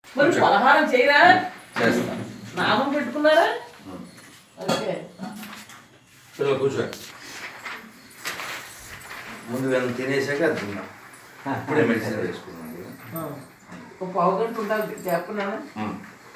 మరి పలహారం చేయరా చేస్తాను నామం పెట్టుకున్నారా ఓకే పిల్లలు కూర్చో ముందు వెళ్ళి తినేసాక అది తిన్నాం ఇప్పుడే మెడిసిన్ వేసుకున్నాం ఆ. ఒక పావు గంట ఉండాలి చెప్పన్నాను ఉమ్.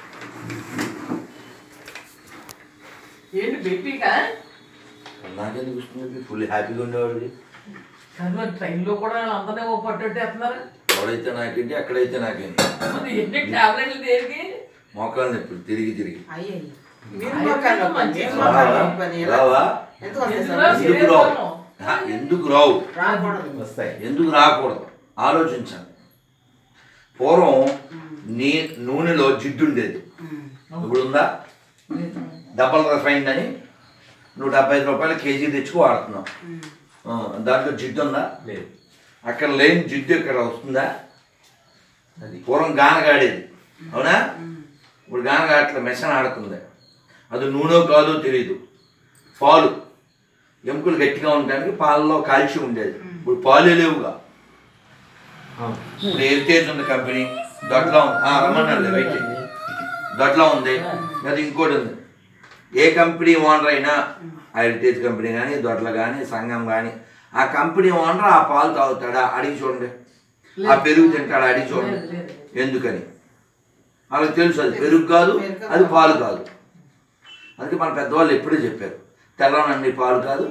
ఏంటి బెట్టికా నాకెందుకు ఇస్తుంది ఫుల్ హ్యాపీగా ఉండేవాడిది కానీ మరి ట్రైన్లో కూడా అందరినీ ఓ పట్టట్టు వేస్తున్నారు ఎవడైతే నాకేంటి ఎక్కడైతే నాకేంటి మరి ఎన్ని టాబ్లెట్లు దేనికి మోకాలు నొప్పులు తిరిగి తిరిగి అయ్యయ్య. అయ్యో, మంచి రావా? రావా ఎందుకు వస్తాయి ఎందుకు సార్? రా? ఎందుకు రావు హా, ఎందుకు రావు రాకూడదు వస్తాయి ఎందుకు రాకూడదు ఆలోచించండి పూర్వం నీ నూనెలో జిడ్డు ఉండేది ఉమ్. ఇప్పుడు ఉందా డబల్ రిఫైండ్ అని నూట డెబ్బై ఐదు రూపాయలు కేజీ తెచ్చుకు వాడుతున్నాం ఉమ్. ఆ, దాంట్లో జిడ్డు ఉందా లేదు అక్కడ లేని జిడ్డు ఇక్కడ వస్తుందా అది పూర్వం గానగాడేది అవునా ఇప్పుడు గానగాట్ల మెషిన్ ఆడుతుంది అది నూనె కాదో తెలియదు పాలు ఎముకలు గట్టిగా ఉండడానికి పాలలో కాల్షియం ఉండేది ఇప్పుడు పాలే లేవుగా అవును. ఇప్పుడు హెరిటేజ్ ఉంది కంపెనీ దొడ్లో ఉంది ఆ, రమ్మన్నారు వెయిట్ దొడ్లో ఉంది అది ఇంకోటి ఉంది ఏ కంపెనీ ఓనర్ అయినా ఆ హెరిటేజ్ కంపెనీ కానీ దొడ్ల కానీ సంఘం కానీ ఆ కంపెనీ ఓనర్ ఆ పాలు తాగుతాడా అడిగి చూడండి ఆ పెరుగు తింటాడా అడిగి చూడండి లేదు, లేదు. ఎందుకని వాళ్ళకి తెలుసు అది పెరుగు కాదు అది పాలు కాదు అందుకే మన పెద్దవాళ్ళు ఎప్పుడూ చెప్పారు తెల్లనండి పాలు కాదు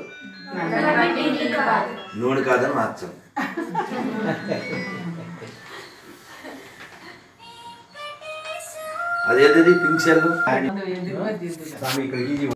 నూనె కాదని మార్చాలి అదేదది పింక్ సెల్ ఎందుకు మరి తీసుకుంటా స్వామి ఇక్కడికి